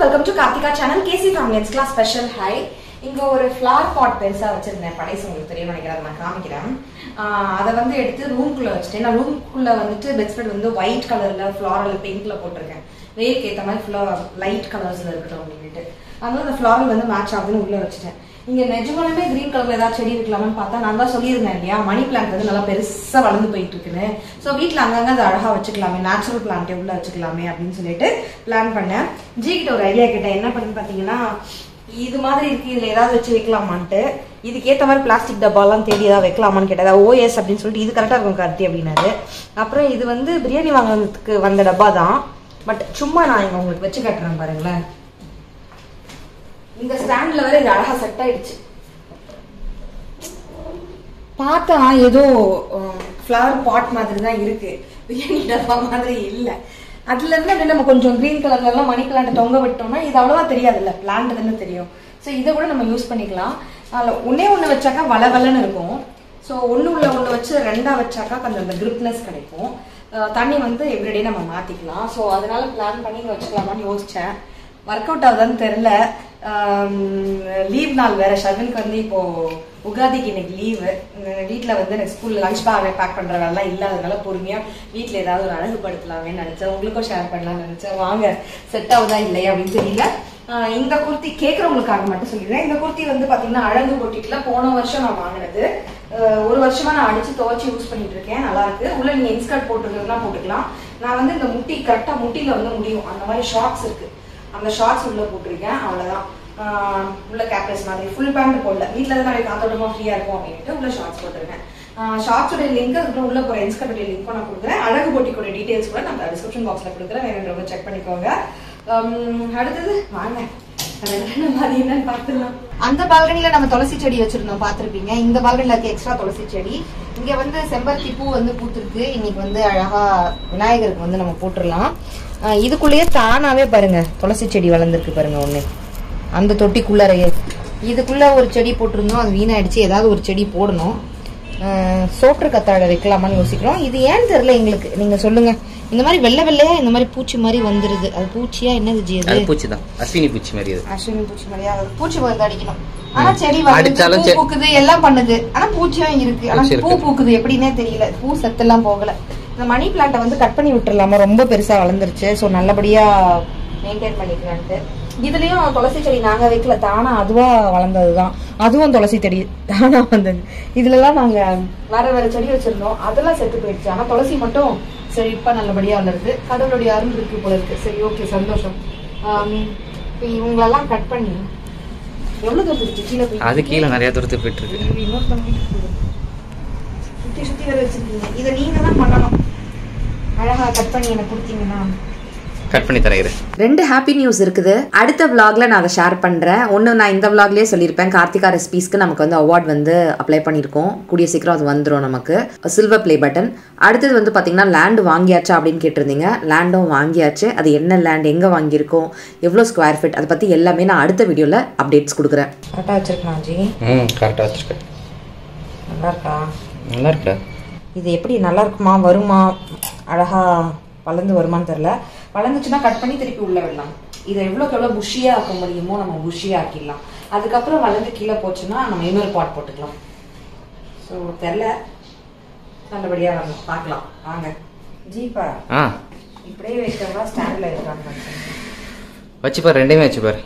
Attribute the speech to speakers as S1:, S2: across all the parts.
S1: Welcome to Karthika channel KC ஃபேமிலியன்ஸ் class special hi இங்க ஒரு ஃப்ளார் பாட் பெருசா வச்சிருந்தேன் படைசு உங்களுக்கு தெரியும் நினைக்கிறேன் அதை நான் காமிக்கிறேன் ஆஹ் அதை வந்து எடுத்து ரூம்குள்ள வச்சுட்டேன் நான் ரூம்குள்ள வந்துட்டு பெட்ஸ்பெட் வந்து ஒயிட் கலர்ல ஃப்ளாரல் பிங்க்ல போட்டிருக்கேன் வெயிலுக்கு ஏத்த மாதிரி ஃபுல்லா லைட் கலர்ஸ்ல இருக்கட்டும் அப்படின்ட்டு அதனால அந்த ஃப்ளாரல் வந்து மேட்ச் ஆகுதுன்னு உள்ள வச்சுட்டேன் இங்க நிஜமாலுமே கிரீன் கலர்ல ஏதாவது செடி இருக்கலாமான்னு பார்த்தா நான் தான் சொல்லியிருந்தேன் இல்லையா மணி பிளான்ட் வந்து நல்லா பெருசா வளர்ந்து போயிட்டு இருக்குன்னு ஸோ வீட்டில் அங்கங்க அதை அழகா வச்சுக்கலாமே நேச்சுரல் பிளான்ட் உள்ள வச்சுக்கலாமே அப்படின்னு சொல்லிட்டு பிளான் பண்ணேன் ஜி கிட்ட ஒரு ஐடியா கேட்டேன் என்ன பண்ணி பார்த்தீங்கன்னா இது மாதிரி இருக்கு இதுல ஏதாவது வச்சு வைக்கலாமான்ட்டு இதுக்கு ஏத்த மாதிரி பிளாஸ்டிக் டப்பாலாம் தேடி ஏதாவது வைக்கலாமான்னு கேட்டதா ஓஎஸ் அப்படின்னு சொல்லிட்டு இது கரெக்டா இருக்கும் கார்த்தி அப்படின்னாரு அப்புறம் இது வந்து பிரியாணி வாங்குறதுக்கு வந்த டப்பா தான் பட் சும்மா நான் இங்க உங்களுக்கு வச்சு காட்டுறேன் பாருங்களேன் இந்த ஸ்டாண்ட்ல வேற இது அழகா செட் ஆயிடுச்சு பார்த்தா ஏதோ ஃப்ளவர் பாட் மாதிரி தான் இருக்கு பிரியாணி டப்பா மாதிரி இல்ல அதுல இருந்து அப்படியே நம்ம கொஞ்சம் கிரீன் கலர்ல எல்லாம் மணி பிளான்ட் தொங்க விட்டோம்னா இது அவ்வளவா தெரியாதுல்ல பிளான்ட் தானே தெரியும் ஸோ இதை கூட நம்ம யூஸ் பண்ணிக்கலாம் அதில் ஒன்னே ஒன்று வச்சாக்கா வள வளன்னு இருக்கும் ஸோ ஒன்று உள்ள ஒன்று வச்சு ரெண்டா வச்சாக்கா கொஞ்சம் அந்த கிரிப்னஸ் கிடைக்கும் அஹ் தண்ணி வந்து எவ்ரிடே நம்ம மாத்திக்கலாம் ஸோ அதனால பிளான் பண்ணி இங்க வச்சுக்கலாமான்னு யோசிச்சேன் ஒர்க் அவுட் ஆகுதான்னு தெரில லீவ் நாள் வேற ஷர்வினுக்கு வந்து இப்போ உகாதிக்கு இன்னைக்கு லீவு வீட்டில் வந்து எனக்கு ஸ்கூல் லஞ்ச் பேக் பேக் பண்ற வேலைலாம் இல்லாதனால பொறுமையா வீட்டில் ஏதாவது ஒரு அழகுபடுத்தலாமே நினைச்சேன் உங்களுக்கும் ஷேர் பண்ணலாம்னு நினைச்சேன் வாங்க செட் ஆகுதா இல்லையா அப்படின்னு தெரியல ஆஹ் இந்த குர்த்தி கேட்கறவங்களுக்காக மட்டும் சொல்லிடுறேன் இந்த குர்த்தி வந்து பாத்தீங்கன்னா அழகு போட்டிட்டுல போன வருஷம் நான் வாங்கினது ஆஹ் ஒரு வருஷமா நான் அடிச்சு துவைச்சு யூஸ் பண்ணிட்டு இருக்கேன் நல்லா இருக்கு உள்ள நீங்க இன்ஸ்கர்ட் போட்டுருக்கிறதுலாம் போட்டுக்கலாம் நான் வந்து இந்த முட்டி கரெக்டா முட்டில வந்து முடியும் அந்த மாதிரி ஷார்ட்ஸ் இருக்கு அந்த ஷார்ட்ஸ் உள்ள போட்டிருக்கேன் அவ்வளவுதான் ஆஹ் உள்ள கேப்ரஸ் மாதிரி ஃபுல் பேண்ட் போடல வீட்டில் தான் நிறைய காத்தோட்டமா ஃப்ரீயா இருக்கும் அப்படின்ட்டு உள்ள ஷார்ட்ஸ் போட்டிருக்கேன் ஷார்ட்ஸோட லிங்க் அதுக்கப்புறம் உள்ள போற இன்ஸ்கர்ட்டோட லிங்க் நான் கொடுக்குறேன் அழகு போட்டிக்கோட டீடைல்ஸ் கூட நான் டிஸ்கிரிப்ஷன் பாக்ஸ்ல கொடுக்குறேன் வேணுன்றவங்க செக் பண்ணிக்கோங்க ஹம், அடுத்தது வாங்க அது என்ன மாதிரி என்னன்னு பார்த்துக்கலாம் அந்த பால்கனில நம்ம துளசி செடி வச்சிருந்தோம் பார்த்திருப்பீங்க இந்த பால்கனில இருக்க எக்ஸ்ட்ரா துளசி செடி இங்க வந்து செம்பருத்தி பூ வந்து பூத்திருக்கு இன்னைக்கு வந்து அழகா விநாயகருக்கு வந்து நம்ம போட்டுடலாம் ஆஹ் இதுக்குள்ளேயே தானாவே பாருங்க துளசி செடி வளர்ந்துருக்கு பாருங்க ஒண்ணு அந்த தொட்டிக்குள்ளறையே இதுக்குள்ள ஒரு செடி போட்டிருந்தோம் அது வீணாயிடுச்சு ஏதாவது ஒரு செடி போடணும் ஆஹ் சோற்று கத்தாழை வைக்கலாமான்னு யோசிக்கிறோம் இது ஏன்னு தெரியல எங்களுக்கு நீங்க சொல்லுங்க இந்த மாதிரி வெள்ளை வெள்ளையா இந்த மாதிரி பூச்சி மாதிரி வந்துருது அது பூச்சியா என்னது ஜி அது
S2: அது பூச்சி தான் அஸ்வினி பூச்சி மாதிரி அது
S1: அஸ்வினி பூச்சி மாதிரியா அது பூச்சி மருந்து அடிக்கணும் ஆனா செடி வந்து
S2: அடிச்சாலும்
S1: பூ
S2: செ-
S1: பூக்குது எல்லாம் பண்ணுது ஆனா பூச்சியும் இருக்கு ஆனா
S2: பூச்சி
S1: பூ
S2: இருக்கு.
S1: பூக்குது எப்படின்னே தெரியல பூ செத்தெல்லாம் போகல இந்த மணி பிளான்ட்டை வந்து கட் பண்ணி விட்டுறலாமா ரொம்ப பெருசா வளர்ந்துருச்சு சோ நல்லபடியா மெயின்டைன் பண்ணிக்கலான்ட்டு இதுலயும் துளசி செடி நாங்க வைக்கல தானா அதுவா வளர்ந்ததுதான் அதுவும் துளசி செடி தானா வந்தது இதுல எல்லாம் நாங்க வேற வேற செடி வச்சிருந்தோம் அதெல்லாம் செத்து போயிடுச்சு ஆனா துளசி மட்டும் செழிப்பா நல்லபடியா வளருது கடவுளுடைய அருள் இருக்கு போல இருக்கு சரி ஓகே சந்தோஷம் ஆம், இப்ப இவங்களெல்லாம் கட் பண்ணி எவ்வளவு தூரத்துக்கு கீழே போய்
S2: அது கீழே நிறைய தூரத்துக்கு போயிட்டு இருக்கு
S1: இது இன்னொருத்தவங்க வீட்டுக்கு போகுது. சுத்தி சுத்தி வேற வச்சிருக்கீங்க இதை நீங்க தான் பண்ணணும் அழகா கட் பண்ணி எனக்கு கொடுத்தீங்கன்னா
S2: கட் பண்ணி தரேன்
S3: ரெண்டு ஹாப்பி நியூஸ் இருக்குது அடுத்த vlogல நான் அதை ஷேர் பண்ணுறேன் ஒன்று நான் இந்த vlogலயே சொல்லியிருப்பேன் கார்த்திகா ரெசிபீஸ்க்கு நமக்கு வந்து அவார்ட் வந்து அப்ளை பண்ணியிருக்கோம் கூடிய சீக்கிரம் அது வந்துடும் நமக்கு சில்வர் ப்ளே பட்டன் அடுத்தது வந்து பார்த்தீங்கன்னா லேண்ட் வாங்கியாச்சா அப்படின்னு கேட்டிருந்தீங்க லேண்டும் வாங்கியாச்சு அது என்ன லேண்ட் எங்கே வாங்கியிருக்கோம் எவ்வளோ ஸ்கொயர் ஃபீட் அதை பற்றி எல்லாமே நான் அடுத்த வீடியோவில் அப்டேட்ஸ் கொடுக்குறேன்
S1: கரெக்டாக வச்சிருக்கலாம் ஜி
S2: ம் கரெக்டாக வச்சிருக்கேன்
S1: நல்லா இருக்கா
S2: நல்லா இருக்குல்ல
S1: இது எப்படி நல்லா இருக்குமா வருமா அழகா வளர்ந்து வருமான்னு தெரியல வளர்ந்துச்சுன்னா கட் பண்ணி திருப்பி உள்ள விடலாம் இதை எவ்வளோக்கு எவ்வளோ புஷியா ஆக்க முடியுமோ நம்ம புஷியா ஆக்கிடலாம் அதுக்கப்புறம் வளர்ந்து கீழே போச்சுன்னா நம்ம இன்னொரு பாட் போட்டுக்கலாம் ஸோ தெரில நல்லபடியா வரணும் பார்க்கலாம் வாங்க ஜீப்பா
S2: ஆ
S1: இப்படியே வைக்கிறதா ஸ்டாண்ட்ல இருக்காங்க
S2: வச்சுப்பார் ரெண்டையுமே வச்சுப்பார்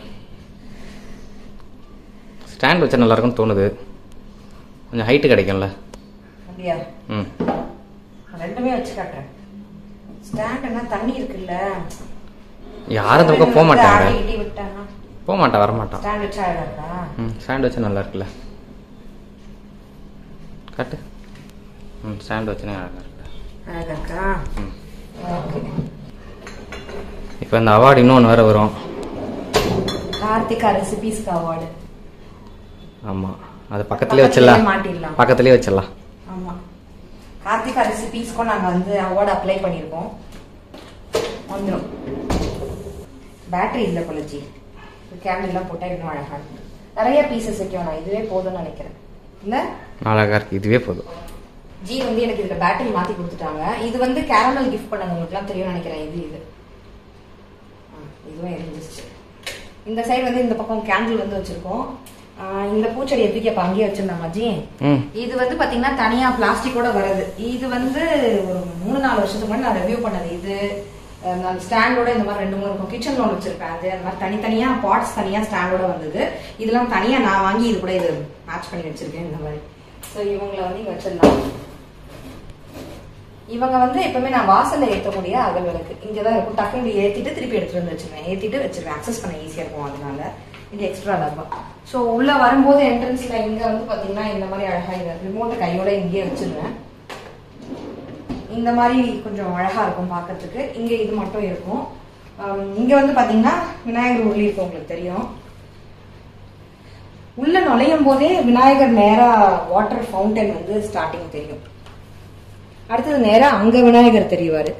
S2: ஸ்டாண்ட் வச்சா நல்லா இருக்கும்னு தோணுது கொஞ்சம் ஹைட்டு கிடைக்கும்ல
S1: அப்படியா
S2: ம்
S1: நான் ரெண்டுமே வச்சு காட்டுறேன் ஸ்டாண்ட்னா தண்ணி இருக்குல்ல
S2: யாரும் இந்த பக்கம் போக மாட்டாங்க
S1: ஆடி கிட்டி விட்டானா
S2: போக மாட்டான் வர மாட்டான்
S1: ஸ்டாண்ட் வச்சா அழகா இருக்கா
S2: ம் ஸ்டாண்ட் வச்சா நல்லா இருக்குல்ல கட்டு ம் ஸ்டாண்ட் வச்சுனா அழகாக இருக்குல்ல
S1: அழகா இருக்கா
S2: ம்
S1: ஓகே
S2: இப்போ இந்த அவார்டு இன்னொன்று வேறு வரும்
S1: கார்த்திகா ரெசிபிஸ்க்கு அவார்டு
S2: ஆமாம் அது பக்கத்துலேயே வச்சிடலாம்
S1: மாட்டிடலாம்
S2: பக்கத்துலேயே வச்சிடலாம்
S1: ஆமா கார்த்திகா ரெசிபிஸ்க்கும் நாங்க வந்து அவார்டு அப்ளை பண்ணியிருக்கோம் வந்துடும் பேட்டரி இல்லை கொலஜி கேண்டில் எல்லாம் போட்டா இன்னும் அழகா இருக்கும் நிறைய பீசஸ் வைக்க வேணாம் இதுவே போதும்னு நினைக்கிறேன் இல்ல
S2: அழகாக இருக்குது இதுவே போதும்
S1: ஜி வந்து எனக்கு இதுல பேட்டரி மாத்தி கொடுத்துட்டாங்க இது வந்து கேரமல் கிஃப்ட் பண்ணவங்களுக்குலாம் தெரியும் நினைக்கிறேன் இது இது ஆ, இதுவும் எரிஞ்சிருச்சு இந்த சைடு வந்து இந்த பக்கம் கேண்டில் வந்து வச்சிருக்கோம் ஆஹ் இந்த பூச்செடி எதுக்கு அப்ப அங்கேயே வச்சிருந்தேன் மஜி
S2: ம்
S1: இது வந்து பாத்தீங்கன்னா தனியா பிளாஸ்டிக்கோட வருது இது வந்து ஒரு மூணு நாலு வருஷத்துக்கு முன்னாடி நான் ரிவ்யூ பண்ணது இது அஹ் நான் ஸ்டாண்டோட இந்த மாதிரி ரெண்டு மூணு இருக்கும் கிச்சன்ல ஒன்று வச்சிருப்பேன் அது அந்த மாதிரி தனித்தனியா பாட்ஸ் தனியா ஸ்டாண்டோட வந்தது இதெல்லாம் தனியா நான் வாங்கி இது கூட இது மேட்ச் பண்ணி வச்சிருக்கேன் இந்த மாதிரி ஸோ இவங்களை வந்து இங்க வச்சிடலாம் இவங்க வந்து எப்பவுமே நான் வாசல்ல ஏற்றக்கூடிய அகல் விளக்கு இங்கதான் இருக்கும் டக்குனு இப்படி ஏத்திட்டு திருப்பி எடுத்துட்டு வந்து வச்சிருவேன் ஏத்திட்டு வச்சிருவேன் அக்சஸ் பண்ண ஈஸியா இருக்கும் அதனால இது எக்ஸ்ட்ரா டப்பா ஸோ உள்ள வரும்போது என்ட்ரன்ஸ்ல இங்க வந்து பாத்தீங்கன்னா இந்த மாதிரி அழகா இந்த ரிமோட் கையோட இங்கேயே வச்சிருவேன் இந்த மாதிரி கொஞ்சம் அழகா இருக்கும் பார்க்கிறதுக்கு இங்க இது மட்டும் இருக்கும் ஆம், இங்க வந்து பாத்தீங்கன்னா விநாயகர் உருளி இருக்கும் உங்களுக்கு தெரியும் உள்ள நுழையும் போதே விநாயகர் நேரா வாட்டர் ஃபவுண்டன் வந்து ஸ்டார்டிங் தெரியும் அடுத்தது நேரா அங்க விநாயகர் தெரிவாரு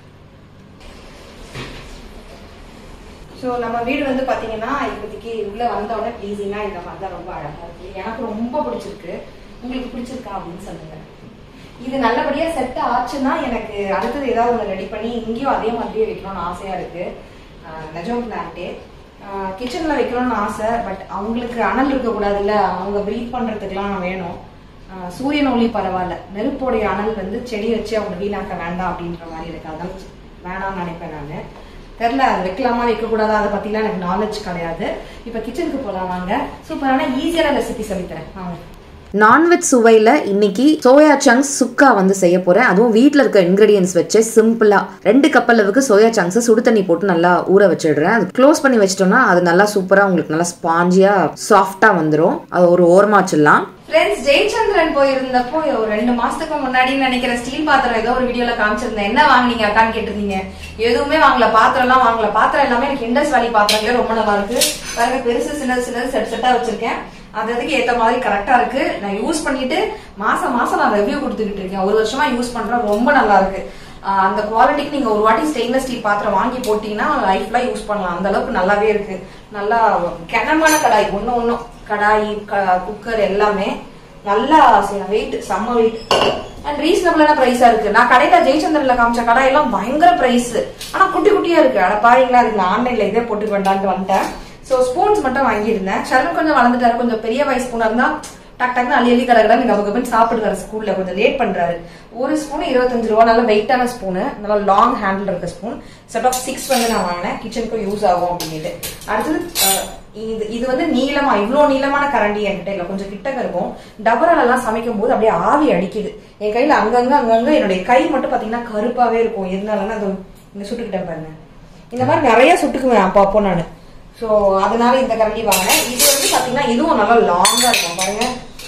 S1: ஸோ நம்ம வீடு வந்து பாத்தீங்கன்னா இப்போதைக்கு உள்ள வந்த உடனே ப்ளீஸிங்கா இந்த மாதிரி தான் ரொம்ப அழகா இருக்கு எனக்கு ரொம்ப பிடிச்சிருக்கு உங்களுக்கு பிடிச்சிருக்கா அப்படின்னு சொல்லுங்க இது நல்லபடியா செட் ஆச்சுன்னா எனக்கு அடுத்தது ஏதாவது ஒன்று ரெடி பண்ணி இங்கேயும் அதே மாதிரியே வைக்கணும்னு ஆசையா இருக்கு ஆஹ் நிஜம் பிளான்ட்டே கிச்சன்ல வைக்கணும்னு ஆசை பட் அவங்களுக்கு அனல் இருக்கக்கூடாதுல்ல அவங்க ப்ரீத் பண்றதுக்குலாம் வேணும் ஆஹ் சூரியன் ஒளி பரவாயில்ல நெருப்போடைய அனல் வந்து செடி வச்சு அவங்க வீணாக்க வேண்டாம் அப்படின்ற மாதிரி இருக்கு அதான் வேணாம்னு நினைப்பேன் நான் தெரில அது வைக்கலாமா வைக்கக்கூடாதா அதை பத்திலாம் எனக்கு நாலேஜ் கிடையாது இப்போ கிச்சனுக்கு போகலாம் வாங்க சூப்பரான ஈஸியான ரெசிபி சொல்லித்தரேன் வாங்க
S3: நான்வெஜ் சுவையில் இன்னைக்கு சோயா சங்க்ஸ் சுக்கா வந்து செய்ய போகிறேன் அதுவும் வீட்டில் இருக்க இன்க்ரீடியன்ஸ் வச்சு சிம்பிளாக ரெண்டு கப் அளவுக்கு சோயா சங்க்ஸை சுடு தண்ணி போட்டு நல்லா ஊற வச்சிடுறேன் அது க்ளோஸ் பண்ணி வச்சிட்டோம்னா அது நல்லா சூப்பராக உங்களுக்கு நல்லா ஸ்பாஞ்சியாக சாஃப்டாக வந்துடும் அது ஒரு ஓரமாக வச்சிடலாம்
S1: ஃப்ரெண்ட்ஸ் ஜெயச்சந்திரன் போயிருந்தப்போ ஒரு ரெண்டு மாசத்துக்கு முன்னாடி நினைக்கிற ஸ்டீல் பாத்திரம் ஏதோ ஒரு வீடியோல காமிச்சிருந்தேன் என்ன வாங்குனீங்க அக்கான்னு கேட்டிருந்தீங்க எதுவுமே வாங்கல பாத்திரம் எல்லாம் வாங்கல பாத்திரம் எல்லாமே எனக்கு இண்டஸ் வேலி பாத்திரங்களே ரொம்ப நல்லா இருக்கு பாருங்க பெருசு சின்னது சின்னது செட் செட்டா வச்சிருக்கேன் அது அதுக்கு ஏத்த மாதிரி கரெக்டா இருக்கு நான் யூஸ் பண்ணிட்டு மாசம் மாசம் நான் ரிவ்யூ கொடுத்துக்கிட்டு இருக்கேன் ஒரு வருஷமா யூஸ் பண்றேன் ரொம்ப நல்லா இருக்கு ஆஹ் அந்த குவாலிட்டிக்கு நீங்க ஒரு வாட்டி ஸ்டெயின்லெஸ் ஸ்டீல் பாத்திரம் வாங்கி போட்டீங்கன்னா லைஃப்ல யூஸ் பண்ணலாம் அந்த அளவுக்கு நல்லாவே இருக்கு நல்லா கனமான கடாய் ஒண்ணு ஒண்ணும் கடாய் குக்கர் எல்லாமே நல்லா வெயிட் செம்ம வெயிட் அண்ட் ரீசனபிளான பிரைஸா இருக்கு நான் கடையில ஜெயச்சந்திரன்ல காமிச்ச கடை எல்லாம் பயங்கர பிரைஸ் ஆனா குட்டி குட்டியா இருக்கு அட பாருங்களா அதுக்கு ஆன்லைன்ல இதே போட்டுக்க வேண்டாம்னு வந்துட்டேன் சோ ஸ்பூன்ஸ் மட்டும் வாங்கியிருந்தேன் சரண் கொஞ்சம் வளர்ந்துட்டாரு கொஞ்சம் பெரிய வயசு ஸ்பூனா இருந்தா டக் டக்னு அள்ளி அள்ளி கடகடன்னு கப கபன்னு சாப்பிடுறாரு ஸ்கூல்ல கொஞ்சம் லேட் பண்றாரு ஒரு ஸ்பூன் இருபத்தஞ்சு ரூபா நல்ல வெயிட்டான ஸ்பூனு நல்லா லாங் ஹேண்டில் இருக்க ஸ்பூன் செட் ஆஃப் சிக்ஸ் வந்து நான் வாங்கினேன் கிச்சனுக்கும் யூஸ் ஆகும் அப்படின்ட்டு அடுத்தது அஹ், இது இது வந்து நீளமா இவ்வளோ நீளமான கரண்டி என்கிட்ட இல்ல கொஞ்சம் கிட்டக்க இருக்கும் டபரால எல்லாம் சமைக்கும் போது அப்படியே ஆவி அடிக்குது என் கையில அங்கங்க அங்கங்க என்னுடைய கை மட்டும் பாத்தீங்கன்னா கருப்பாவே இருக்கும் எதனாலன்னா அது இங்க சுட்டுக்கிட்டேன் பாருங்க இந்த மாதிரி நிறைய சுட்டுக்குவேன் அப்போ அப்போ நான் ஸோ அதனால இந்த கரண்டி வாங்கினேன் இது வந்து பாத்தீங்கன்னா இதுவும் நல்லா லாங்கா இருக்கும் பாருங்க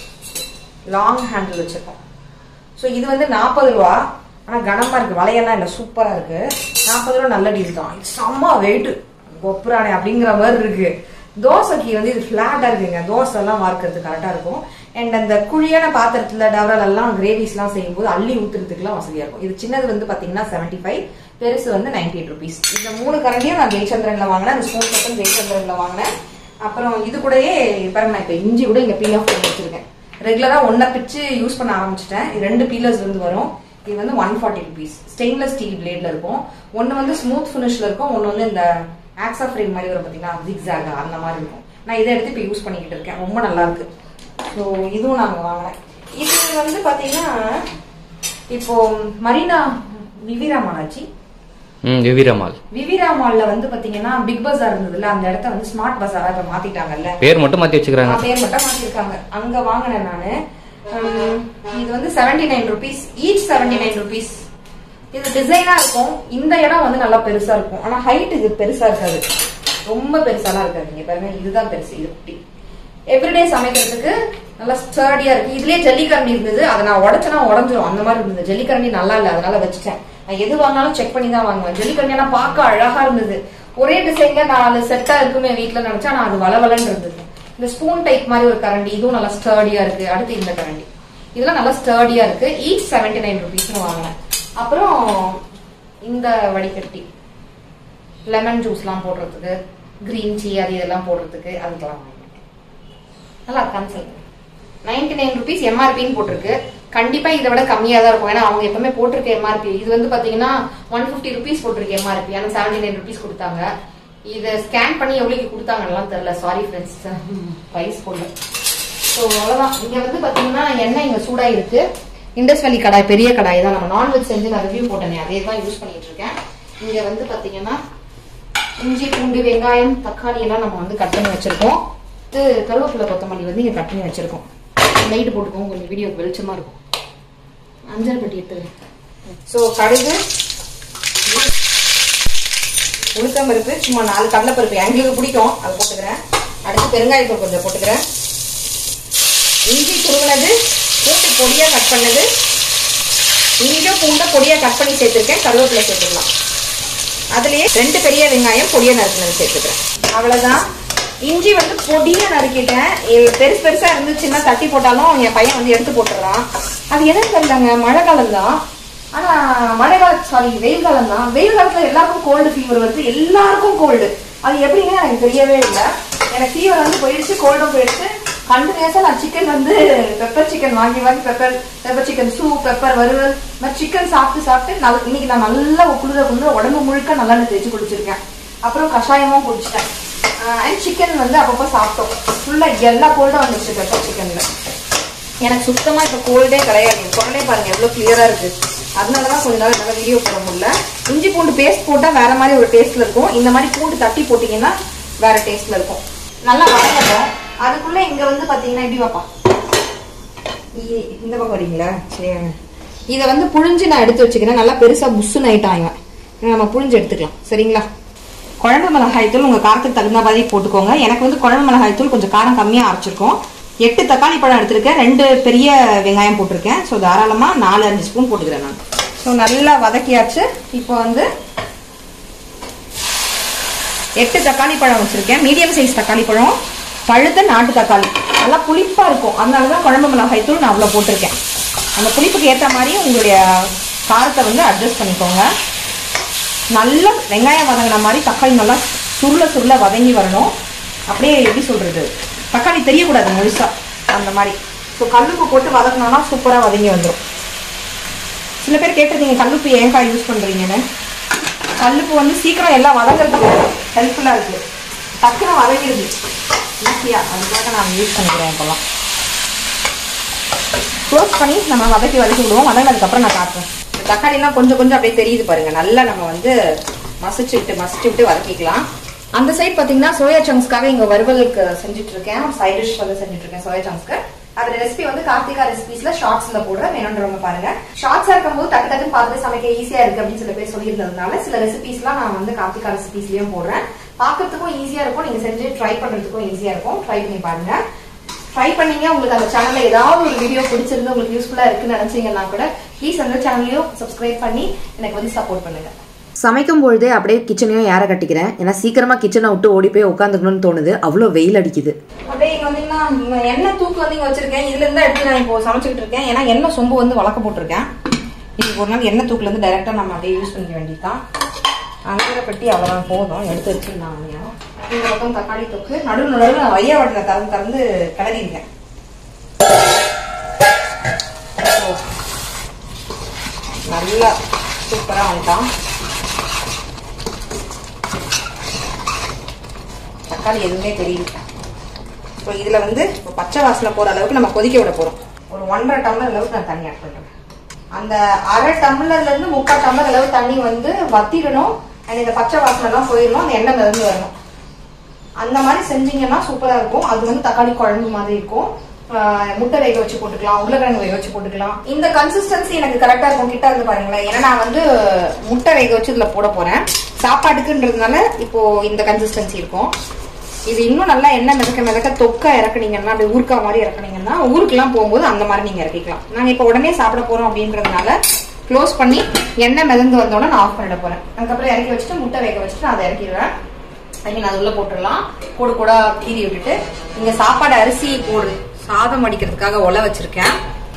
S1: லாங் ஹேண்டில் வச்சிருக்கோம் ஸோ இது வந்து நாற்பது ரூபா ஆனா கனமா இருக்கு வளையெல்லாம் இல்லை சூப்பரா இருக்கு நாற்பது ரூபா நல்ல டீல் தான் இது செம்ம வெயிட் கொப்புரானே அப்படிங்கிற மாதிரி இருக்கு தோசைக்கு வந்து இது ஃபிளாட்டா இருக்குங்க தோசை எல்லாம் வார்க்கறது கரெக்டா இருக்கும் அண்ட் அந்த குழியான பாத்திரத்துல டவரல் எல்லாம் கிரேவிஸ் எல்லாம் செய்யும்போது அள்ளி ஊத்துறதுக்குலாம் வசதியா இருக்கும் இது சின்னது வந்து பாத்தீங்கன்னா செவன்டி ஃபைவ் பெருசு வந்து நைன்டி எயிட் ருபீஸ் இந்த மூணு கரண்டியும் நான் ஜெயச்சந்திரன்ல வாங்கினேன் அந்த ஸ்பூன் மட்டும் ஜெயச்சந்திரன்ல வாங்கினேன் அப்புறம் இது கூடயே பாருங்க நான் இப்போ இஞ்சி கூட இங்க பீல் ஆஃப் பண்ணி வச்சிருக்கேன் ரெகுலரா ஒன்ன பிச்சு யூஸ் பண்ண ஆரம்பிச்சிட்டேன் இது ரெண்டு பீலர்ஸ் இருந்து வரும் இது வந்து one forty rupees stainless steel பிளேட்ல இருக்கும் ஒன்னு வந்து ஸ்மூத் ஃபினிஷ்ல இருக்கும் ஒன்னு வந்து இந்த ஆக்ஸா ஃப்ரேம் மாதிரி வரும் பாத்தீங்கன்னா ஜிக்ஸாக அந்த மாதிரி இருக்கும் நான் இதை எடுத்து இப்போ யூஸ் பண்ணிக்கிட்டு இருக்கேன் ரொம்ப நல்லா இருக்கு ஸோ இதுவும் நாங்க வாங்கினேன் இது வந்து பாத்தீங்கன்னா இப்போ மரீனா விவிரா மாலாச்சி
S2: ம் விவிரமால்
S1: விவிரா மால்ல வந்து பாத்தீங்கன்னா பிக் பஜார் இருந்ததுல அந்த இடத்த வந்து ஸ்மார்ட் பஜாரா இப்ப மாத்திட்டாங்கல்ல
S2: பேர் மட்டும் மாற்றி வச்சுக்கிறாங்க
S1: ஆ, பேர் மட்டும் மாத்திருக்காங்க அங்க வாங்கினேன் நானு உம், இது வந்து seventy nine rupees each seventy nine rupees இது டிசைனா இருக்கும் இந்த இடம் வந்து நல்லா பெருசா இருக்கும் ஆனா ஹைட் இது பெருசா இருக்காது ரொம்ப பெருசாலாம் இருக்காது இங்க பாருங்க இதுதான் பெருசு இது குட்டி எவ்ரிடே சமைக்கிறதுக்கு நல்லா ஸ்டர்டியா இருக்கு இதுலயே ஜல்லிக்கரண்டி இருந்தது அதை நான் உடச்சனா உடஞ்சிரும் அந்த மாதிரி இருந்தது ஜல்லிக்கரண்டி நல்லா இல்ல அதனால வச்சுட்டேன் நான் எது வாங்கினாலும் செக் பண்ணி தான் வாங்குவேன் ஜல்லிக்கரண்டி ஆனா பார்க்க அழகா இருந்தது ஒரே டிசைன்ல நாலு செட்டா இருக்குமே வீட்ல நினைச்சா நான் அது வளவலன்னு இருந்தது இந்த ஸ்பூன் டைப் மாதிரி ஒரு கரண்டி இதுவும் நல்லா ஸ்டர்டியா இருக்கு அடுத்து இந்த கரண்டி இதெல்லாம் நல்லா ஸ்டர்டியா இருக்கு ஈச் செவன்டி நைன் ருபீஸ்னு வாங்கினேன் அப்புறம் இந்த வடிகட்டி லெமன் ஜூஸ்லாம் போடுறதுக்கு கிரீன் டீ அது இதெல்லாம் போடுறதுக்கு அதுக்கெல்லாம் வாங்கினேன் நல்லா இருக்கான்னு சொல்லுங்க நைன்டி நைன் ருபீஸ் எம்ஆர்பின்னு போட்டிருக்கு கண்டிப்பா இதை விட கம்மியா தான் இருக்கும் ஏன்னா அவங்க எப்பவுமே போட்டிருக்க எம்ஆர்பி இது வந்து பாத்தீங்கன்னா ஒன் பிப்டி ருபீஸ் போட்டிருக்கு எம்ஆர்பி ஆனா செவன்டி நைன் ருபீஸ் கொடுத்தாங்க
S3: இதை ஸ்கேன் பண்ணி எவ்வளோக்கு கொடுத்தாங்கலாம் தெரியல சாரி ஃப்ரெண்ட்ஸ் ப்ரைஸ் போடல ஸோ அவ்வளோதான் இங்கே வந்து பார்த்தீங்கன்னா எண்ணெய் இங்கே சூடாக இருக்கு இண்டஸ் வேலி கடாய் பெரிய கடாய் தான் நம்ம நான்வெஜ் செஞ்சு நான் ரிவ்யூ போட்டேனே அதே தான் யூஸ் பண்ணிட்டு இருக்கேன் இங்கே வந்து பார்த்தீங்கன்னா இஞ்சி பூண்டு வெங்காயம் தக்காளி எல்லாம் நம்ம வந்து கட் பண்ணி வச்சிருக்கோம் இது கருவேப்பிலை கொத்தமல்லி வந்து இங்கே கட் பண்ணி வச்சிருக்கோம் லைட் போட்டுக்கோங்க கொஞ்சம் வீடியோ வெளிச்சமா இருக்கும் அஞ்சல் பெட்டி எடுத்துக்கிறேன் ஸோ கடுகு உளுத்தம் பருப்பு சும்மா நாலு கடலைப்பருப்பு எங்களுக்கு பிடிக்கும் அது போட்டுக்கிறேன் அடுத்து பெருங்காயத்தூள் கொஞ்சம் போட்டுக்கிறேன் இஞ்சி துருவினது பூண்டு பொடியாக கட் பண்ணது இஞ்சும் பூண்டை பொடியாக கட் பண்ணி சேர்த்துருக்கேன் கருவேப்பிலை சேர்த்துக்கலாம் அதுலயே ரெண்டு பெரிய வெங்காயம் பொடியா நறுக்கினது சேர்த்துக்கிறேன் அவ்வளவுதான் இஞ்சி வந்து பொடியா நறுக்கிட்டேன் இது பெருசு பெருசா இருந்துச்சுன்னா தட்டி போட்டாலும் என் பையன் வந்து எடுத்து போட்டுறான் அது எதுவும் தெரியலங்க மழை காலம் தான் ஆனா மழை காலம் சாரி வெயில் காலம் தான் வெயில் காலத்துல எல்லாருக்கும் கோல்டு ஃபீவர் வருது எல்லாருக்கும் கோல்டு அது எப்படின்னு எனக்கு தெரியவே இல்லை எனக்கு ஃபீவர் வந்து போயிடுச்சு கோல்டும் போயிடுச்சு கண்டினியூஸா நான் சிக்கன் வந்து பெப்பர் சிக்கன் வாங்கி வாங்கி pepper pepper chicken soup pepper வறுவல் இந்த மாதிரி சிக்கன் சாப்பிட்டு சாப்பிட்டு நல்ல இன்னைக்கு நான் நல்லா குளிர குளிர உடம்பு முழுக்க நல்லா தேய்ச்சி குடிச்சிருக்கேன் அப்புறம் கஷாயமும் குடிச்சிட்டேன் அண்ட் சிக்கன் வந்து அப்பப்போ சாப்பிட்டோம் ஃபுல்லா எல்லா கோல்டும் வந்துருச்சு பெப்பர் சிக்கன்ல எனக்கு சுத்தமா இப்ப கோல்டே கிடையாது என் குரலே பாருங்க எவ்வளவு கிளியரா இருக்கு அதனாலதான் கொஞ்ச நாள் நல்லா வீடியோ போட முடியல இஞ்சி பூண்டு பேஸ்ட் போட்டா வேற மாதிரி ஒரு டேஸ்ட்ல இருக்கும் இந்த மாதிரி பூண்டு தட்டி போட்டீங்கன்னா வேற டேஸ்ட்ல இருக்கும் நல்லா வதங்கட்டும் அதுக்குள்ள இங்க வந்து பாத்தீங்கன்னா இப்படி வைப்பா இ- இந்த பக்கம் வரீங்களா சரி இதை வந்து புழிஞ்சு நான் எடுத்து வச்சுக்கிறேன் நல்லா பெருசா புஷ்ஷுன்னு ஆயிட்டான் இவன் இதை நம்ம புழிஞ்சு எடுத்துக்கலாம் சரிங்களா குழம்பு மிளகாய் தூள் உங்க காரத்துக்கு தகுந்த மாதிரி போட்டுக்கோங்க எனக்கு வந்து குழம்பு மிளகாய் தூள் கொஞ்சம் காரம் கம்மியா அரைச்சிருக்கோம் எட்டு தக்காளி பழம் எடுத்திருக்கேன் ரெண்டு பெரிய வெங்காயம் போட்டிருக்கேன் ஸோ தாராளமா நாலு அஞ்சு ஸ்பூன் போட்டுக்கிறேன் நான் ஸோ நல்லா வதக்கியாச்சு இப்போ வந்து எட்டு தக்காளி பழம் வச்சிருக்கேன் மீடியம் சைஸ் தக்காளி பழம் பழுத்த நாட்டு தக்காளி நல்லா புளிப்பா இருக்கும் அதனால தான் குழம்பு மிளகாய் தூள் நான் அவ்வளோ போட்டிருக்கேன் அந்த புளிப்புக்கு ஏற்ற மாதிரி உங்களுடைய காரத்தை வந்து அட்ஜஸ்ட் பண்ணிக்கோங்க நல்லா வெங்காயம் வதங்கின மாதிரி தக்காளி நல்லா சுருள சுருள வதங்கி வரணும் அப்படியே எப்படி சொல்றது தக்காளி தெரியக்கூடாது முழுசா அந்த மாதிரி ஸோ கல்லுப்பு போட்டு வதக்கினோம்னா சூப்பராக வதங்கி வந்துடும் சில பேர் கேட்டிருந்தீங்க கல்லுப்பு ஏன்க்கா யூஸ் பண்றீங்கன்னு கல்லுப்பு வந்து சீக்கிரம் எல்லாம் வதங்குறதுக்கு ஹெல்ப்ஃபுல்லாக இருக்கு டக்குன்னு வதங்கிடுது ஈஸியா அதுக்காக நான் யூஸ் பண்ணிக்கிறேன் இப்போலாம் க்ளோஸ் பண்ணி நம்ம வதக்கி வதக்கி விடுவோம் வதங்கினதுக்கப்புறம் நான் காட்டுறேன் இந்த தக்காளிலாம் கொஞ்சம் கொஞ்சம் அப்படியே தெரியுது பாருங்க நல்லா நம்ம வந்து மசிச்சு விட்டு மசிச்சு விட்டு வதக்கிக்கலாம் அந்த சைடு பாத்தீங்கன்னா சோயா சங்க்ஸ்க்காக இங்க வறுவலுக்கு செஞ்சுட்டு இருக்கேன் சைட் டிஷ் வந்து செஞ்சுட்டு இருக்கேன் சோயா சங்க்ஸ்க்கு அதோட ரெசிபி வந்து கார்த்திகா ரெசிபிஸ்ல ஷார்ட்ஸ்ல போடுறேன் வேணுன்றவங்க பாருங்க ஷார்ட்ஸா இருக்கும்போது டக்கு டக்கு பார்த்து சமைக்க ஈஸியா இருக்கு அப்படின்னு சில பேர் சொல்லியிருந்ததுனால சில ரெசிபிஸ்லாம் நான் வந்து கார்த்திகா ரெசிபிஸ்லயும் போடுறேன் பார்க்கறதுக்கும் ஈஸியா இருக்கும் நீங்க செஞ்சு ட்ரை பண்றதுக்கும் ஈஸியா இருக்கும் ட்ரை பண்ணி பாருங்க ட்ரை பண்ணீங்க உங்களுக்கு அந்த சேனல்ல ஏதாவது ஒரு வீடியோ பிடிச்சிருந்து உங்களுக்கு யூஸ்ஃபுல்லா இருக்குன்னு நினைச்சீங்கன்னா கூட ப்ளீஸ் அந்த சேனலையும் சப்ஸ்கிரைப் பண்ணி எனக்கு வந்து சப்போர்ட் பண்ணுங்க
S4: சமைக்கும் பொழுதே அப்படியே கிச்சனையும் ஏற கட்டிக்கிறேன் ஏன்னா சீக்கிரமா கிச்சனை விட்டு ஓடி போய் உட்காந்துக்கணும்னு தோணுது அவ்வளோ வெயில் அடிக்குது
S1: அப்படியே இங்க வந்தீங்கன்னா இங்க எண்ணெய் தூக்கு வந்து இங்க வச்சிருக்கேன் இதுல இருந்தா எடுத்து நான் இப்போ சமைச்சுக்கிட்டு இருக்கேன் ஏன்னா எண்ணெய் சொம்பு வந்து வளர்க்க போட்டிருக்கேன் இது ஒரு நாள் எண்ணெய் தூக்குல இருந்து டைரக்டா நம்ம அப்படியே யூஸ் பண்ணிக்க வேண்டியதுதான் அங்கற பெட்டி அவ்வளவுதான் போதும் எடுத்து வச்சிருந்தாங்க இந்த பக்கம் தக்காளி தொக்கு நடுவு நடுவில் நான் வைய வட்டில திறந்து திறந்து கிளறிருக்கேன் நல்லா சூப்பரா வந்துட்டான் தக்காளி எதுவுமே தெரியல இப்போ இதுல வந்து இப்போ பச்சை வாசனை போற அளவுக்கு நம்ம கொதிக்க விட போறோம் ஒரு ஒன்றரை டம்ளர் அளவுக்கு நான் தண்ணி ஆட் பண்றேன் அந்த அரை டம்ளர்ல இருந்து முக்கால் டம்ளர் அளவு தண்ணி வந்து வத்திடணும் அண்ட் இந்த பச்சை வாசனை எல்லாம் போயிடணும் அந்த எண்ணெய் மிதந்து வரணும் அந்த மாதிரி செஞ்சீங்கன்னா சூப்பரா இருக்கும் அது வந்து தக்காளி குழம்பு மாதிரி இருக்கும் ஆஹ் முட்டை வேக வச்சு போட்டுக்கலாம் உருளைக்கிழங்கு வேக வச்சு போட்டுக்கலாம் இந்த கன்சிஸ்டன்சி எனக்கு கரெக்டா இருக்கும் கிட்ட இருந்து பாருங்களேன் ஏன்னா நான் வந்து முட்டை வேக வச்சு இதுல போட போறேன் சாப்பாட்டுக்குன்றதுனால இப்போ இந்த கன்சிஸ்டன்சி இருக்கும் இது இன்னும் நல்லா எண்ணெய் மிதக்க மிதக்க தொக்கா இறக்குனீங்கன்னா அப்படி ஊருக்கா மாதிரி இறக்குனீங்கன்னா ஊருக்குலாம் போகும்போது அந்த மாதிரி நீங்க இறக்கிக்கலாம் நாங்க இப்போ உடனே சாப்பிட போறோம் அப்படின்றதுனால க்ளோஸ் பண்ணி எண்ணெய் மிதந்து வந்தோடனே நான் ஆஃப் பண்ணிட போறேன் அதுக்கப்புறம் இறக்கி வச்சுட்டு முட்டை வேக வச்சுட்டு நான் அதை இறக்கிடுவேன் ஐ மீன் அது உள்ள போட்டுடலாம் கூடு கூட கீறி விட்டுட்டு இங்க சாப்பாடு அரிசி போடு சாதம் அடிக்கிறதுக்காக ஒலை வச்சிருக்கேன்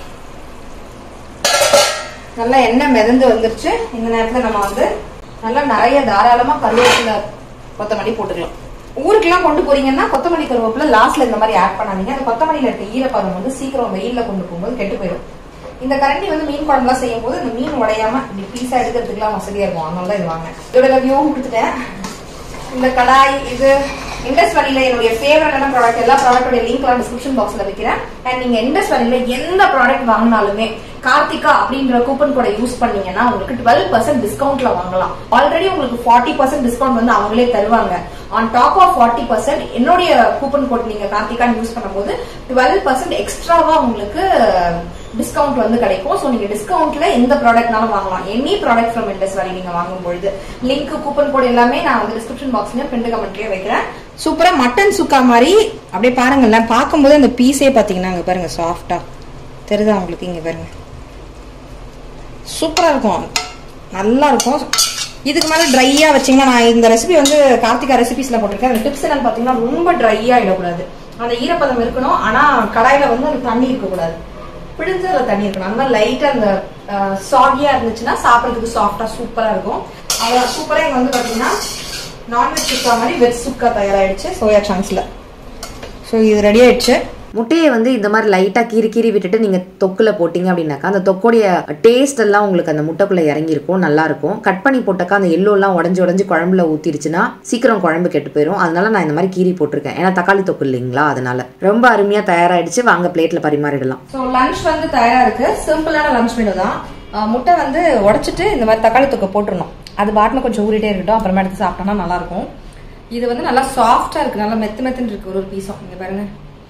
S1: நல்லா எண்ணெய் மிதந்து வந்துருச்சு இந்த நேரத்துல நம்ம வந்து நல்லா நிறைய தாராளமா கருவேப்பிலை கொத்தமல்லி போட்டுக்கலாம் ஊருக்கெல்லாம் கொண்டு போறீங்கன்னா கொத்தமல்லி கருவேப்பிலை லாஸ்ட்ல இந்த மாதிரி ஆட் பண்ணாதீங்க அந்த கொத்தமல்லியில இருக்க ஈரப்பதம் வந்து சீக்கிரம் வெயில்ல கொண்டு போகும்போது கெட்டு போயிடும் இந்த கரண்டி வந்து மீன் குழம்புலாம் செய்யும் போது இந்த மீன் உடையாம இப்படி பீஸா எடுக்கிறதுக்குலாம் வசதியா இருக்கும் அதனால தான் இது வாங்க இதோட ரிவ்யூவும் கொடுத்துட்டேன் இந்த கடாய் இது இண்டஸ் வழியில என்னுடைய ஃபேவரட்டான ப்ராடக்ட் எல்லா ப்ராடக்டோட லிங்க் நான் டிஸ்கிரிப்ஷன் பாக்ஸ்ல வைக்கிறேன் அண்ட் நீங்க இண்டஸ் வழியில எந்த ப்ராடக்ட் வாங்கினாலுமே கார்த்திகா அப்படின்ற கூப்பன் கோடை யூஸ் பண்ணீங்கன்னா உங்களுக்கு டுவெல் பர்சன்ட் டிஸ்கவுண்ட்ல வாங்கலாம் ஆல்ரெடி உங்களுக்கு ஃபார்ட்டி பர்சன்ட் டிஸ்கவுண்ட் வந்து அவங்களே தருவாங்க on top of forty percent என்னுடைய கூப்பன் கோட் நீங்க கார்த்திகான்னு யூஸ் பண்ணும்போது டுவெல் பர்சன்ட் எக்ஸ்ட்ராவா உங்களுக்கு டிஸ்கவுண்ட் வந்து கிடைக்கும் ஸோ நீங்க டிஸ்கவுண்ட்ல எந்த ப்ராடக்ட்னாலும் வாங்கலாம் எனி ப்ராடக்ட் ஃப்ரம் இண்டஸ் வேலி நீங்க வாங்கும் பொழுது லிங்க் கூப்பன் கோட் எல்லாமே நான் வந்து டிஸ்கிரிப்ஷன் பாக்ஸ்லயும் பிரிண்ட் கமெண்ட்லயே வைக்கிறேன் சூப்பரா மட்டன் சுக்கா மாதிரி அப்படியே பாருங்களேன் பார்க்கும்போது அந்த பீஸே பாத்தீங்கன்னா அங்க பாருங்க சாஃப்டா தெரியுதா உங்களுக்கு இங்க பாருங்க சூப்பரா இருக்கும் நல்லா இருக்கும் இதுக்கு மேல ட்ரையா வச்சீங்கன்னா நான் இந்த ரெசிபி வந்து கார்த்திகா ரெசிபிஸ்ல போட்டிருக்கேன் அந்த டிப்ஸ் என்னன்னு பாத்தீங்கன்னா ரொம்ப ட்ரையா இடக்கூடாது அந்த ஈரப்பதம் இருக்கணும் ஆனா கடாயில வந்து அந்த தண்ணி இருக்கக்கூடாது பிடிஞ்ச அதுல தண்ணி இருக்கணும் அந்த மாதிரி லைட்டா அந்த சாகியா இருந்துச்சுன்னா சாப்பிடறதுக்கு சாஃப்டா சூப்பரா இருக்கும் அது சூப்பரா இங்க வந்து பாத்தீங்கன்னா நான்வெஜ் சுக்கா மாதிரி வெஜ் சுக்கா தயாராயிடுச்சு சோயா சாங்ஸ்ல ஸோ இது ரெடி ஆயிடுச்சு
S3: முட்டையை வந்து இந்த மாதிரி லைட்டாக கீறி கீறி விட்டுட்டு நீங்கள் தொக்குல போட்டிங்க அப்படின்னாக்கா அந்த தொக்கோடைய டேஸ்ட் எல்லாம் உங்களுக்கு அந்த முட்டைக்குள்ளே இறங்கியிருக்கும் நல்லா இருக்கும் கட் பண்ணி போட்டாக்கா அந்த எல்லோலாம் உடஞ்சி உடஞ்சி குழம்புல ஊற்றிருச்சுன்னா சீக்கிரம் குழம்பு கெட்டு போயிடும் அதனால நான் இந்த மாதிரி கீறி போட்டிருக்கேன் ஏன்னா தக்காளி தொக்கு இல்லைங்களா அதனால ரொம்ப அருமையாக தயாராகிடுச்சு வாங்க பிளேட்டில் பரிமாறிடலாம்
S1: ஸோ லஞ்ச் வந்து தயாரா இருக்கு சிம்பிளான லஞ்ச் மெனு தான் அஹ் முட்டை வந்து உடைச்சிட்டு இந்த மாதிரி தக்காளி தொக்கை போட்டுருணும் அது பாட்டில் கொஞ்சம் ஊறிட்டே இருக்கட்டும் அப்புறமா எடுத்து சாப்பிட்டோம்னா நல்லா இருக்கும் இது வந்து நல்லா சாஃப்டா இருக்கு நல்லா மெத்து மெத்துன்னு இருக்கு ஒரு ஒரு பீஸும் இங்க பாருங்க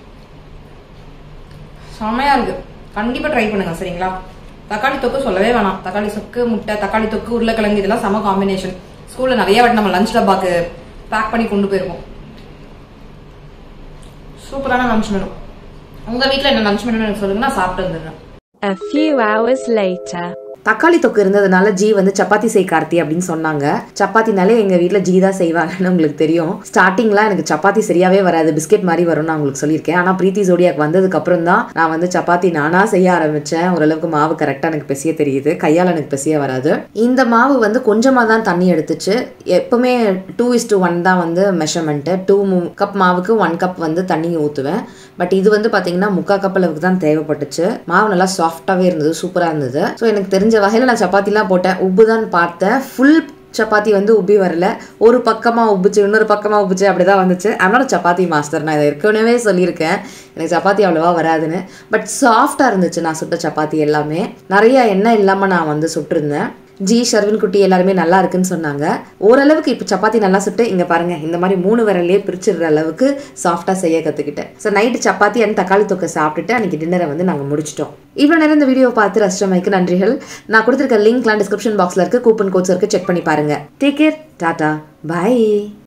S1: செமையா இருக்கு கண்டிப்பா ட்ரை பண்ணுங்க சரிங்களா தக்காளி தொக்கு சொல்லவே வேணாம் தக்காளி தொக்கு முட்டை தக்காளி தொக்கு உருளைக்கிழங்கு இதெல்லாம் செம காம்பினேஷன் ஸ்கூல்ல நிறைய வாட்டி நம்ம லஞ்ச் டப்பாக்கு பேக் பண்ணி கொண்டு போயிருக்கோம் சூப்பரான லஞ்ச் மெனு உங்க வீட்ல என்ன லஞ்ச் மெனு எனக்கு சொல்லுங்க நான் சாப்பிட்டு வந்துடுறேன்
S5: A few hours later.
S3: தக்காளி தொக்கு இருந்ததுனால ஜி வந்து சப்பாத்தி செய் கார்த்தி அப்படின்னு சொன்னாங்க சப்பாத்தினாலே எங்க வீட்ல ஜி தான் செய்வாங்கன்னு உங்களுக்கு தெரியும் ஸ்டார்டிங்லாம் எனக்கு சப்பாத்தி சரியாவே வராது பிஸ்கெட் மாதிரி வரும்னு நான் உங்களுக்கு சொல்லியிருக்கேன் ஆனா பிரீத்தி ஜோடியாக்கு வந்ததுக்கு அப்புறம் தான் நான் வந்து சப்பாத்தி நானா செய்ய ஆரம்பிச்சேன் ஓரளவுக்கு மாவு கரெக்டா எனக்கு பெசிய தெரியுது கையால எனக்கு பெசிய வராது இந்த மாவு வந்து கொஞ்சமா தான் தண்ணி எடுத்துச்சு எப்பவுமே டூ இஸ் டு ஒன் தான் வந்து மெஷர்மெண்ட்டு டூ கப் மாவுக்கு ஒன் கப் வந்து தண்ணி ஊற்றுவேன் பட் இது வந்து பார்த்தீங்கன்னா முக்கால் கப் அளவுக்கு தான் தேவைப்பட்டுச்சு மாவு நல்லா சாஃப்டாகவே இருந்தது சூப்பராக இருந்தது ஸோ எனக்கு தெரிஞ்ச வகையில் நான் சப்பாத்திலாம் போட்டேன் உப்பு தான் பார்த்தேன் ஃபுல் சப்பாத்தி வந்து உப்பி வரல ஒரு பக்கமாக உப்புச்சு இன்னொரு பக்கமாக உப்புச்சு அப்படி தான் வந்துச்சு அதனால சப்பாத்தி மாஸ்டர் நான் இதை ஏற்கனவே சொல்லியிருக்கேன் எனக்கு சப்பாத்தி அவ்வளோவா வராதுன்னு பட் சாஃப்டாக இருந்துச்சு நான் சுட்ட சப்பாத்தி எல்லாமே நிறைய எண்ணெய் இல்லாமல் நான் வந்து சுட்டிருந்தேன் ஜி ஷர்வின் குட்டி எல்லாருமே நல்லா இருக்குன்னு சொன்னாங்க ஓரளவுக்கு இப்போ சப்பாத்தி நல்லா சுட்டு இங்கே பாருங்க இந்த மாதிரி மூணு விரல்லே பிரிச்சிடுற அளவுக்கு சாஃப்டாக செய்ய கற்றுக்கிட்டேன் ஸோ நைட்டு சப்பாத்தி அண்ட் தக்காளி தொக்கை சாப்பிட்டுட்டு அன்றைக்கி டின்னரை வந்து நாங்கள் முடிச்சிட்டோம் இவ்வளோ நேரம் இந்த வீடியோ பார்த்து ரசிச்சமைக்கு நன்றிகள் நான் கொடுத்துருக்க லிங்க்லாம் டிஸ்கிரிப்ஷன் பாக்ஸில் இருக்குது கூப்பன் கோட்ஸ் இருக்குது செக் பண்ணி பாருங்க டேக் கேர் டாடா பை